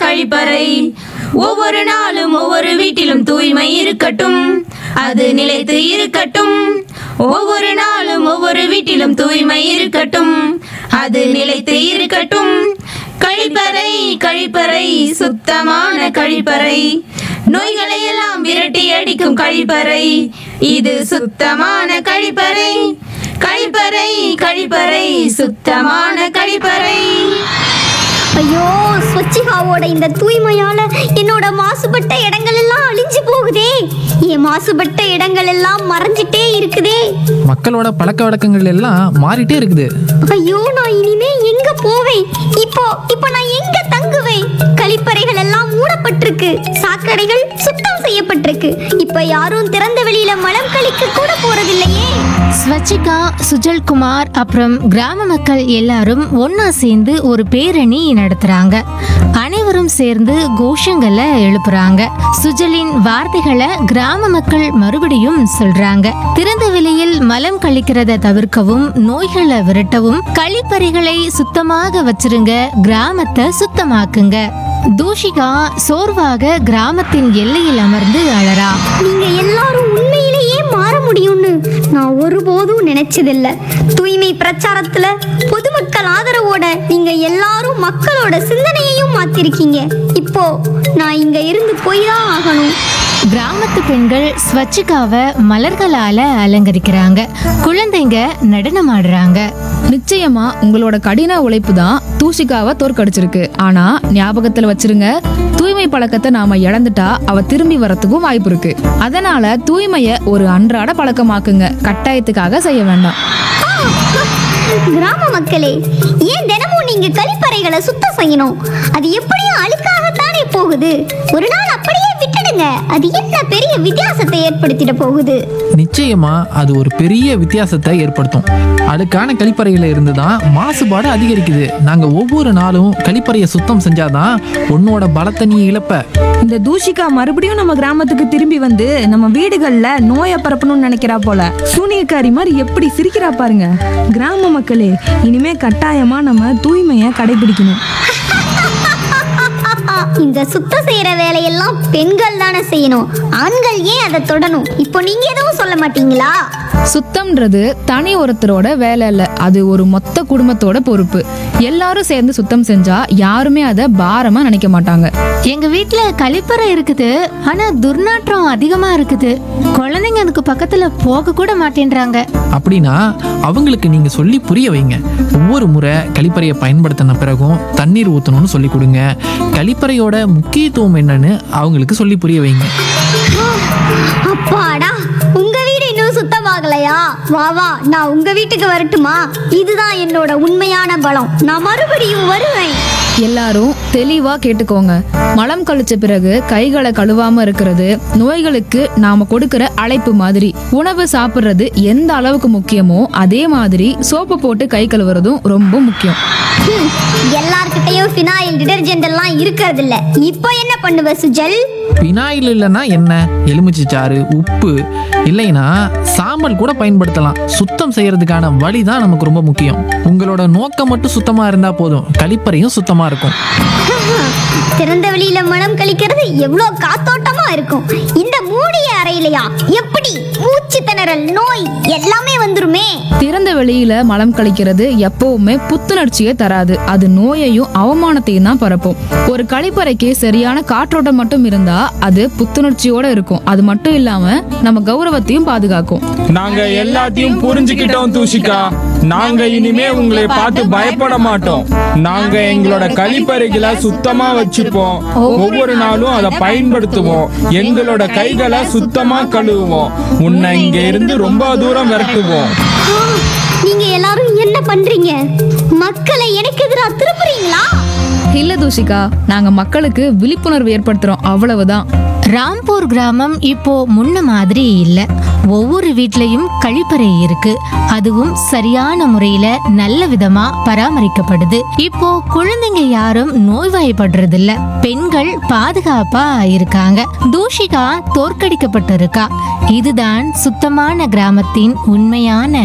கழிப்பறை ஒவ்வொரு நாளும் ஒவ்வொரு வீட்டிலும் தூய்மை இருக்கட்டும் அது நிலைத்து இருக்கட்டும் ஒவ்வொரு நாளும் ஒவ்வொரு வீட்டிலும் தூய்மை இருக்கட்டும் அது நிலைத்து இருக்கட்டும் கழிப்பறை கழிப்பறை சுத்தமான கழிப்பறை நோய்களை எல்லாம் விரட்டி அடிக்கும் கழிப்பறை இது சுத்தமான கழிப்பறை கழிப்பறை கழிப்பறை சுத்தமான கழிப்பறை ஐயோ ஸ்வச்சிகாவோட இந்த தூய்மையால என்னோட மாசுபட்ட இடங்கள் எல்லாம் அழிஞ்சு போகுதே என் மாசுபட்ட இடங்கள் எல்லாம் மறைஞ்சிட்டே இருக்குதே மக்களோட பழக்க வழக்கங்கள் எல்லாம் மாறிட்டே இருக்குது ஐயோ நான் இனிமே எங்க போவேன் இப்போ இப்போ நான் எங்க தங்குவேன் கழிப்பறைகள் எல்லாம் மூடப்பட்டிருக்கு சாக்கடைகள் சுத்தம் செய்யப்பட்டிருக்கு இப்ப யாரும் திறந்த வெளியில மலம் கழிக்க கூட போறதில்லையே ஸ்வச்சிகா சுஜல்குமார் அப்புறம் கிராம மக்கள் எல்லாரும் ஒண்ணா சேர்ந்து ஒரு பேரணி நடத்துறாங்க அனைவரும் சேர்ந்து கோஷங்களை எழுப்புறாங்க சுஜலின் வார்த்தைகளை கிராம மக்கள் மறுபடியும் சொல்றாங்க திறந்த வெளியில் மலம் கழிக்கிறத தவிர்க்கவும் நோய்களை விரட்டவும் கழிப்பறைகளை சுத்தமாக வச்சிருங்க கிராமத்தை சுத்தமாக்குங்க தூஷிகா சோர்வாக கிராமத்தின் எல்லையில் அமர்ந்து அழறா நீங்க எல்லாரும் உண்மையிலேயே மாற முடியும்னு நான் ஒருபோதும் நினைச்சதில்ல தூய்மை பிரச்சாரத்துல பொதுமக்கள் ஆதரவோட நீங்க எல்லாரும் மக்களோட சிந்தனையையும் மாத்திருக்கீங்க இப்போ நான் இங்க இருந்து போய் தான் ஆகணும் கிராமத்து பெண்கள் ஸ்வச்சிகாவை மலர்களால அலங்கரிக்கிறாங்க குழந்தைங்க நடனமாடுறாங்க நிச்சயமா உங்களோட கடின உழைப்பு தான் தூஷிகாவை தோற்கடிச்சிருக்கு ஆனா ஞாபகத்துல வச்சிருங்க தூய்மை பழக்கத்தை நாம இழந்துட்டா அவ திரும்பி வரத்துக்கும் வாய்ப்பு இருக்கு அதனால தூய்மைய ஒரு அன்றாட பழக்கமாக்குங்க கட்டாயத்துக்காக செய்ய வேண்டாம் கிராம மக்களே ஏன் தினமும் நீங்க கழிப்பறைகளை சுத்தம் செய்யணும் அது எப்படியும் அழுக்காகத்தானே போகுது ஒரு நாள் அப்படியே விட்டுடுங்க அது என்ன பெரிய வித்தியாசத்தை ஏற்படுத்திட போகுது நிச்சயமா அது ஒரு பெரிய வித்தியாசத்தை ஏற்படுத்தும் அழுக்கான கழிப்பறையில இருந்து தான் மாசுபாடு அதிகரிக்குது நாங்க ஒவ்வொரு நாளும் கழிப்பறையை சுத்தம் செஞ்சாதான் உன்னோட பலத்தை நீ இழப்ப இந்த தூஷிகா மறுபடியும் நம்ம கிராமத்துக்கு திரும்பி வந்து நம்ம வீடுகள்ல நோயை பரப்பணும்னு நினைக்கிறா போல சூனியக்காரி மாதிரி எப்படி சிரிக்கிறா பாருங்க கிராம மக்களே இனிமே கட்டாயமா நம்ம தூய்மையை கடைபிடிக்கணும் இந்த சுத்தம் செய்யற வேலையெல்லாம் பெண்கள் தானே செய்யணும் ஆண்கள் ஏன் அதை தொடணும் இப்போ நீங்க எதுவும் சொல்ல மாட்டீங்களா சுத்தம்ன்றது தனி ஒருத்தரோட வேலை இல்ல அது ஒரு மொத்த குடும்பத்தோட பொறுப்பு எல்லாரும் சேர்ந்து சுத்தம் செஞ்சா யாருமே அதை பாரமா நினைக்க மாட்டாங்க எங்க வீட்ல கழிப்பறை இருக்குது ஆனா துர்நாற்றம் அதிகமா இருக்குது குழந்தைங்க அதுக்கு பக்கத்துல போக கூட மாட்டேன்றாங்க அப்படின்னா அவங்களுக்கு நீங்க சொல்லி புரிய வைங்க ஒவ்வொரு முறை கழிப்பறையை பயன்படுத்தின பிறகும் தண்ணீர் ஊற்றணும்னு சொல்லி கொடுங்க கழிப்பறையோட முக்கியத்துவம் என்னன்னு அவங்களுக்கு சொல்லி புரிய வைங்க அப்பாடா உங்க வீடு இன்னும் சுத்தமாகலையா வா வா நான் உங்க வீட்டுக்கு வரட்டுமா இதுதான் என்னோட உண்மையான பலம் நான் மறுபடியும் வருவேன் எல்லாரும் தெளிவா கேட்டுக்கோங்க மலம் கழிச்ச பிறகு கைகளை கழுவாம இருக்கிறது நோய்களுக்கு நாம கொடுக்கிற அழைப்பு மாதிரி உணவு சாப்பிடுறது எந்த அளவுக்கு முக்கியமோ அதே மாதிரி சோப்பு போட்டு கை கழுவுறதும் ரொம்ப முக்கியம் ஹம், எல்லார்கிட்டயும் ஃபினாயில் டிடர்ஜென்ட் எல்லாம் இருக்கிறது இல்ல இப்போ என்ன பண்ணுவ சுஜல் பினாயில் இல்லைன்னா என்ன எலுமிச்சை சாறு உப்பு இல்லைன்னா சாம்பல் கூட பயன்படுத்தலாம் சுத்தம் செய்யறதுக்கான வழி தான் நமக்கு ரொம்ப முக்கியம் உங்களோட நோக்கம் மட்டும் சுத்தமா இருந்தா போதும் கழிப்பறையும் சுத்தமா இருக்கும் திறந்த வெளியில மனம் கழிக்கிறது எவ்வளவு காத்தோட்டமா இருக்கும் இந்த மூடிய அறையிலையா எப்படி மூச்சு திணறல் நோய் எல்லாமே வந்துருமே திறந்த வெளியில மலம் கழிக்கிறது எப்பவுமே புத்துணர்ச்சியை தராது அது நோயையும் அவமானத்தையும் தான் பரப்பும் ஒரு கழிப்பறைக்கு சரியான காற்றோட்டம் மட்டும் இருந்தா அது புத்துணர்ச்சியோட இருக்கும் அது மட்டும் இல்லாம நம்ம கௌரவத்தையும் பாதுகாக்கும் நாங்க எல்லாத்தையும் புரிஞ்சுக்கிட்டோம் தூஷிகா நாங்க இனிமே உங்களை பார்த்து பயப்பட மாட்டோம் நாங்க எங்களோட கழிப்பறைகளை சுத்தமா வச்சுப்போம் ஒவ்வொரு நாளும் அதை பயன்படுத்துவோம் எங்களோட கைகளை சுத்தமா கழுவுவோம் உன்னை இங்க இருந்து ரொம்ப தூரம் விரட்டுவோம் ஆ, நீங்க எல்லாரும் என்ன பண்றீங்க மக்களை எனக்கு எதிராக திருப்புறீங்களா இல்ல தூஷிகா நாங்க மக்களுக்கு விழிப்புணர்வு ஏற்படுத்துறோம் அவ்வளவுதான் ராம்பூர் கிராமம் இப்போ முன்ன மாதிரி இல்ல ஒவ்வொரு வீட்லயும் கழிப்பறை இருக்கு அதுவும் சரியான முறையில நல்ல விதமா பராமரிக்கப்படுது இப்போ குழந்தைங்க யாரும் நோய்வாய்ப்படுறது இல்ல பெண்கள் பாதுகாப்பா இருக்காங்க தூஷிகா தோற்கடிக்கப்பட்டிருக்கா இதுதான் சுத்தமான கிராமத்தின் உண்மையான